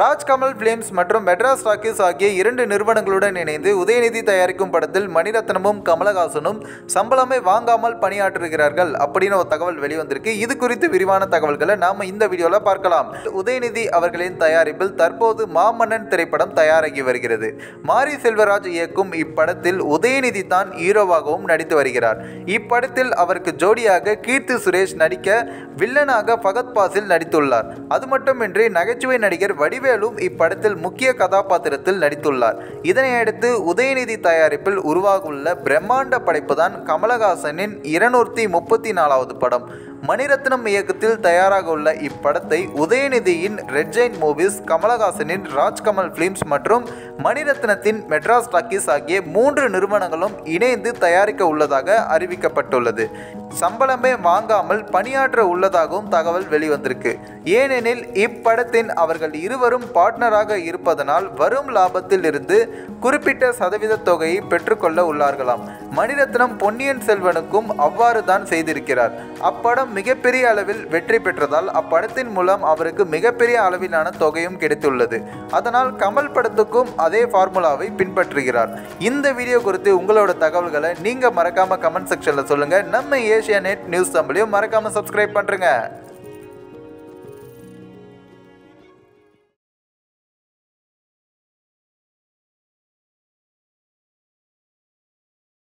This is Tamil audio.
ராஜ்கமல் பிலிம்ஸ் மற்றும் மெட்ராஸ் டாக்கீஸ் ஆகிய இரண்டு நிறுவனங்களுடன் இணைந்து உதயநிதி தயாரிக்கும் படத்தில் மணிரத்னமும் கமலஹாசனும் சம்பளமே வாங்காமல் பணியாற்றுகிறார்கள் அப்படின்னு ஒரு தகவல் வெளிவந்திருக்கு இது குறித்து விரிவான தகவல்களை நாம இந்த வீடியோவில் பார்க்கலாம் உதயநிதி அவர்களின் தயாரிப்பில் தற்போது மாமன்னன் திரைப்படம் தயாராகி வருகிறது மாரி செல்வராஜ் இயக்கும் இப்படத்தில் உதயநிதி தான் ஹீரோவாகவும் நடித்து வருகிறார் இப்படத்தில் அவருக்கு ஜோடியாக கீர்த்தி சுரேஷ் நடிக்க வில்லனாக ஃபகத் பாசில் நடித்துள்ளார் அது மட்டுமின்றி நகைச்சுவை நடிகர் வடிவேலும் இப்படத்தில் முக்கிய கதாபாத்திரத்தில் நடித்துள்ளார் இதனையடுத்து உதயநிதி தயாரிப்பில் உருவாகவுள்ள பிரம்மாண்ட படைப்பு தான் கமலஹாசனின் இருநூற்றி முப்பத்தி நாலாவது படம் மணிரத்னம் இயக்கத்தில் தயாராக உள்ள இப்படத்தை உதயநிதியின் ரெட் ஜெயின் மூவிஸ் கமலஹாசனின் ராஜ்கமல் பிலிம்ஸ் மற்றும் மணிரத்னத்தின் மெட்ராஸ் டாக்கீஸ் ஆகிய மூன்று நிறுவனங்களும் இணைந்து தயாரிக்க உள்ளதாக அறிவிக்கப்பட்டுள்ளது சம்பளமே வாங்காமல் பணியாற்ற உள்ளதாகவும் தகவல் வெளிவந்திருக்கு ஏனெனில் இப்படத்தின் அவர்கள் இருவரும் பார்ட்னராக இருப்பதனால் வரும் லாபத்தில் இருந்து குறிப்பிட்ட சதவீத தொகையை பெற்றுக்கொள்ள உள்ளார்களாம் மணிரத்னம் பொன்னியின் செல்வனுக்கும் அவ்வாறு தான் செய்திருக்கிறார் அப்படம் மிகப்பெரிய அளவில் வெற்றி பெற்றதால் அப்படத்தின் மூலம் அவருக்கு மிகப்பெரிய அளவிலான தொகையும் கிடைத்துள்ளது அதனால் கமல் படத்துக்கும் அதே ஃபார்முலாவை பின்பற்றுகிறார் இந்த வீடியோ குறித்து உங்களோட தகவல்களை நீங்க மறக்காம கமெண்ட் செக்ஷன்ல சொல்லுங்க நம்ம ஏஷியா நெட் நியூஸ் தமிழையும் மறக்காம சப்ஸ்கிரைப் பண்றேங்க